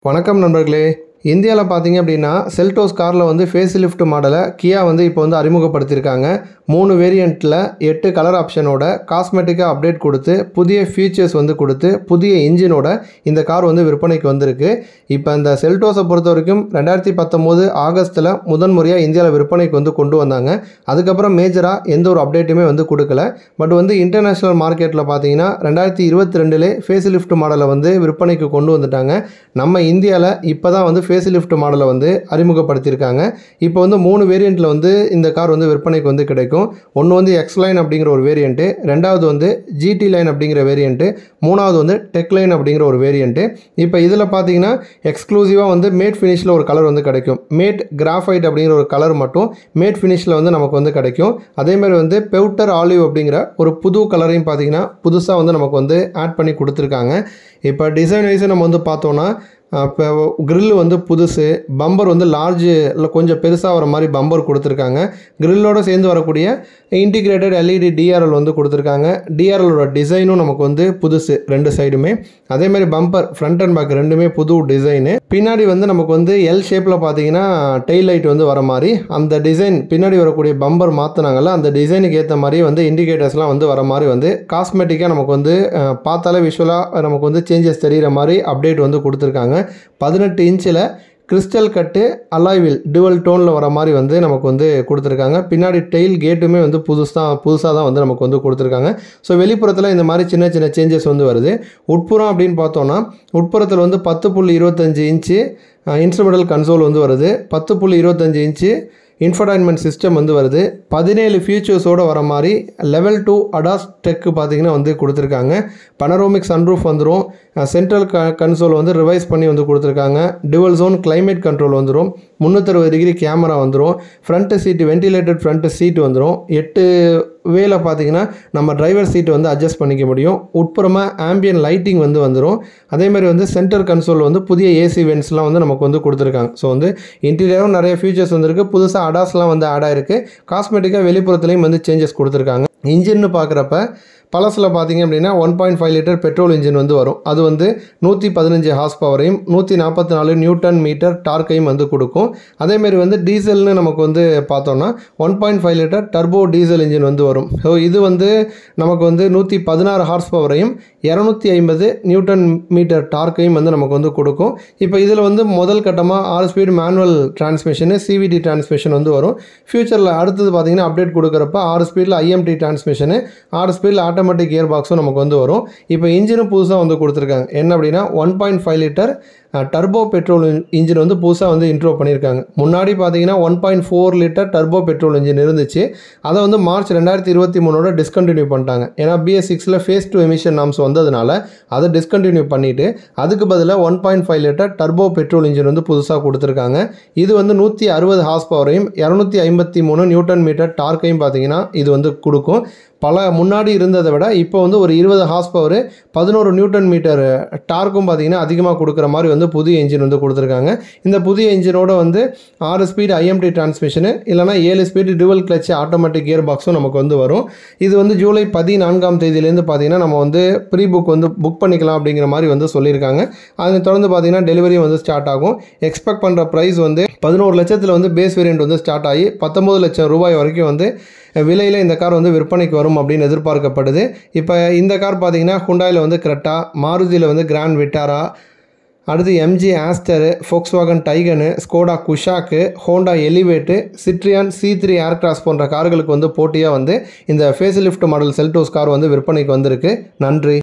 வணக்கம் நண்பர்களே இந்தியாவில் பார்த்தீங்க அப்படின்னா செல்டோஸ் காரில் வந்து ஃபேஸ் லிஃப்ட் மாடலை கியா வந்து இப்போ வந்து அறிமுகப்படுத்தியிருக்காங்க மூணு வேரியண்ட்டில் எட்டு கலர் ஆப்ஷனோட காஸ்மெட்டிக்காக அப்டேட் கொடுத்து புதிய ஃபீச்சர்ஸ் வந்து கொடுத்து புதிய இன்ஜினோட இந்த கார் வந்து விற்பனைக்கு வந்திருக்கு இப்போ இந்த செல்டோஸை பொறுத்த வரைக்கும் ரெண்டாயிரத்தி பத்தொம்போது ஆகஸ்ட்டில் முதன்முறையாக இந்தியாவில் விற்பனைக்கு வந்து கொண்டு வந்தாங்க அதுக்கப்புறம் மேஜராக எந்த ஒரு அப்டேட்டுமே வந்து கொடுக்கல பட் வந்து இன்டர்நேஷ்னல் மார்க்கெட்டில் பார்த்தீங்கன்னா ரெண்டாயிரத்தி இருபத்தி ரெண்டுலே ஃபேஸ் லிஃப்ட் மாடலை வந்து விற்பனைக்கு கொண்டு வந்துட்டாங்க நம்ம இந்தியாவில் இப்போ தான் வந்து ஃபேஸ் லிஃப்ட் மாடலை வந்து அறிமுகப்படுத்தியிருக்காங்க இப்போ வந்து மூணு வேரியண்ட்டில் வந்து இந்த கார் வந்து விற்பனைக்கு வந்து கிடைக்கும் ஒன்று வந்து எக்ஸ் லைன் அப்படிங்கிற ஒரு வேரியண்ட்டு ரெண்டாவது வந்து ஜிடி லைன் அப்படிங்கிற வேரியண்ட்டு மூணாவது வந்து டெக் லைன் அப்படிங்கிற ஒரு வேரியண்ட்டு இப்போ இதில் பார்த்தீங்கன்னா எக்ஸ்க்ளூசிவாக வந்து மேட் ஃபினிஷில் ஒரு கலர் வந்து கிடைக்கும் மேட் கிராஃபைட் அப்படிங்கிற ஒரு கலர் மட்டும் மேட் ஃபினிஷில் வந்து நமக்கு வந்து கிடைக்கும் அதேமாதிரி வந்து பெவுட்டர் ஆலிவ் அப்படிங்கிற ஒரு புது கலரையும் பார்த்தீங்கன்னா புதுசாக வந்து நமக்கு வந்து ஆட் பண்ணி கொடுத்துருக்காங்க இப்போ டிசைன் வைஸ் நம்ம வந்து பார்த்தோன்னா இப்போ grill வந்து புதுசு பம்பர் வந்து லார்ஜ் இல்லை கொஞ்சம் பெருசாக வர மாதிரி பம்பர் கொடுத்துருக்காங்க கிரில்லோட சேர்ந்து வரக்கூடிய இன்டிகிரேட்டட் எல்இடி டிஆர்எல் வந்து கொடுத்துருக்காங்க டிஆர்எலோட டிசைனும் நமக்கு வந்து புதுசு ரெண்டு சைடுமே அதே மாதிரி பம்பர் ஃப்ரண்ட் அண்ட் பேக் ரெண்டுமே புது டிசைனு பின்னாடி வந்து நமக்கு வந்து எல் ஷேப்பில் பார்த்தீங்கன்னா டெயில் லைட் வந்து வர மாதிரி அந்த டிசைன் பின்னாடி வரக்கூடிய பம்பர் மாற்றினாங்கல்ல அந்த டிசைனுக்கு ஏற்ற மாதிரி வந்து இண்டிகேட்டர்ஸ்லாம் வந்து வர மாதிரி வந்து காஸ்மெட்டிக்காக நமக்கு வந்து அஹ், பார்த்தாலே விஷுவலாக நமக்கு வந்து சேஞ்சஸ் தெரிகிற மாதிரி அப்டேட் வந்து கொடுத்துருக்காங்க பதினெட்டு இன்ச்சில் கிறிஸ்டல் கட்டு அலாய்வில் டுவல் டோனில் வர மாதிரி வந்து நமக்கு வந்து கொடுத்துருக்காங்க பின்னாடி டெயில் கேட்டுமே வந்து புதுசாக புதுசாக தான் வந்து நமக்கு வந்து கொடுத்துருக்காங்க ஸோ வெளிப்புறத்தில் இந்த மாதிரி சின்ன சின்ன சேஞ்சஸ் வந்து வருது உட்புறம் அப்படின்னு பார்த்தோன்னா உட்புறத்தில் வந்து பத்து புள்ளி இருபத்தஞ்சி இன்ச்சு இன்ஸ்ட்ருமெண்டல் கன்சோல் வந்து வருது பத்து புள்ளி இருபத்தஞ்சி இன்ச்சு இன்ஃபர்டைன்மெண்ட் சிஸ்டம் வந்து வருது பதினேழு ஃபீச்சர்ஸோடு வர மாதிரி லெவல் டூ அடாஸ் டெக்கு பார்த்தீங்கன்னா வந்து கொடுத்துருக்காங்க பனரோமிக் சன்ரூஃப் வந்துடும் சென்ட்ரல் க கன்சோல் வந்து ரிவைஸ் பண்ணி வந்து கொடுத்துருக்காங்க டுவல் ஜோன் climate கண்ட்ரோல் வந்துடும் முந்நூற்றறுபது டிகிரி கேமரா வந்துடும் front seat ventilated front seat வந்துடும் எட்டு வேல பார்த்தீங்கன்னா நம்ம டிரைவர் சீட் வந்து அட்ஜஸ்ட் பண்ணிக்க முடியும் உட்புறமாக ஆம்பியன் லைட்டிங் வந்து வந்துடும் அதே மாதிரி வந்து சென்டர் கன்சோல் வந்து புதிய ஏசி வென்ட்ஸ்லாம் வந்து நமக்கு வந்து கொடுத்துருக்காங்க ஸோ வந்து இன்டீரியரும் நிறைய ஃபீச்சர்ஸ் வந்திருக்கு புதுசாக அடாஸ்லாம் வந்து ஆட் ஆயிருக்கு காஸ்மெட்டிக்காக வெளிப்புறத்துலேயும் வந்து சேஞ்சஸ் கொடுத்துருக்காங்க இன்ஜின்னு பார்க்குறப்ப பழசில் பார்த்தீங்க அப்படின்னா one point five litre petrol engine வந்து வரும் அது வந்து நூற்றி பதினஞ்சு ஹார்ஸ் பவரையும் நூற்றி நாற்பத்தி நாலு நியூட்டன் மீட்டர் டார்க்கையும் வந்து கொடுக்கும் அதேமாரி வந்து டீசல்னு நமக்கு வந்து பார்த்தோன்னா one point five litre turbo diesel engine வந்து வரும் ஸோ இது வந்து நமக்கு வந்து நூற்றி பதினாறு ஹார்ஸ் பவரையும் இரநூத்தி ஐம்பது நியூட்டன் மீட்டர் டார்க்கையும் வந்து நமக்கு வந்து கொடுக்கும் இப்போ இதில் வந்து முதல் கட்டமாக ஆறு speed manual transmission CVT transmission வந்து வரும் ஃப்யூச்சரில் அடுத்தது பார்த்தீங்கன்னா அப்டேட் கொடுக்குறப்ப ஆறு ஸ்பீடில் ஐஎம்டி டிரான்ஸ்மிஷனு ஆறு ஸ்பீடில் ஆட்டோமேட்டிக் கியர் பாக்ஸும் நமக்கு வந்து வரும் இப்போ இன்ஜினும் புதுசாக வந்து கொடுத்துருக்காங்க என்ன அப்படின்னா one point five litre turbo petrol engine வந்து புதுசாக வந்து இன்ட்ரோ பண்ணியிருக்காங்க முன்னாடி பார்த்தீங்கன்னா one point four litre turbo petrol engine இருந்துச்சு அதை வந்து மார்ச் ரெண்டாயிரத்தி இருபத்தி மூணோட டிஸ்கண்டினியூ பண்ணிட்டாங்க ஏன்னா பிஎஸ் சிக்ஸில் ஃபேஸ் டூ எமிஷன் நாம்ஸ் வந்ததுனால அதை டிஸ்கண்டினியூ பண்ணிவிட்டு அதுக்கு பதிலாக one point five litre turbo petrol engine வந்து புதுசாக கொடுத்துருக்காங்க இது வந்து நூற்றி அறுபது ஹார்ஸ் பவரையும் இரநூத்தி ஐம்பத்தி மூணு நியூட்டன் மீட்டர் டார்க்கையும் பார்த்தீங்கன்னா இது வந்து கொடுக்கும் பல முன்னாடி இருந்ததை விட இப்போ வந்து ஒரு இருபது ஹார்ஸ் பவர் பதினோரு நியூட்டன் மீட்டர் டார்க்கும் பார்த்தீங்கன்னா அதிகமாக கொடுக்குற மாதிரி வந்து புதிய இன்ஜின் வந்து கொடுத்துருக்காங்க இந்த புதிய இன்ஜினோட வந்து ஆறு ஸ்பீடு ஐஎம்டி டிரான்ஸ்மிஷனு இல்லைனா ஏழு speed dual clutch automatic gear பாக்ஸும் நமக்கு வந்து வரும் இது வந்து ஜூலை பதினான்காம் தேதியிலேருந்து பார்த்தீங்கன்னா நம்ம வந்து ப்ரீ புக் வந்து புக் பண்ணிக்கலாம் அப்படிங்கிற மாதிரி வந்து சொல்லியிருக்காங்க அதை தொடர்ந்து பார்த்தீங்கன்னா டெலிவரியும் வந்து ஸ்டார்ட் ஆகும் எக்ஸ்பெக்ட் பண்ணுற ப்ரைஸ் வந்து பதினோரு லட்சத்தில் வந்து பேஸ் வேரியண்ட் வந்து ஸ்டார்ட் ஆகி பத்தொம்பது லட்சம் ரூபாய் வரைக்கும் வந்து விலையில் இந்த கார் வந்து விற்பனைக்கு வரும் அப்படின்னு எதிர்பார்க்கப்படுது இப்போ இந்த கார் பார்த்தீங்கன்னா ஹுண்டாயில் வந்து கிரெட்டா மாருதியில் வந்து கிராண்ட் விட்டாரா அடுத்து MG Astor Volkswagen Taigun Skoda Kushaq Honda Elevate Citroen C three Aircross போன்ற கார்களுக்கு வந்து போட்டியாக வந்து இந்த face lift model Seltos car வந்து விற்பனைக்கு வந்திருக்கு நன்றி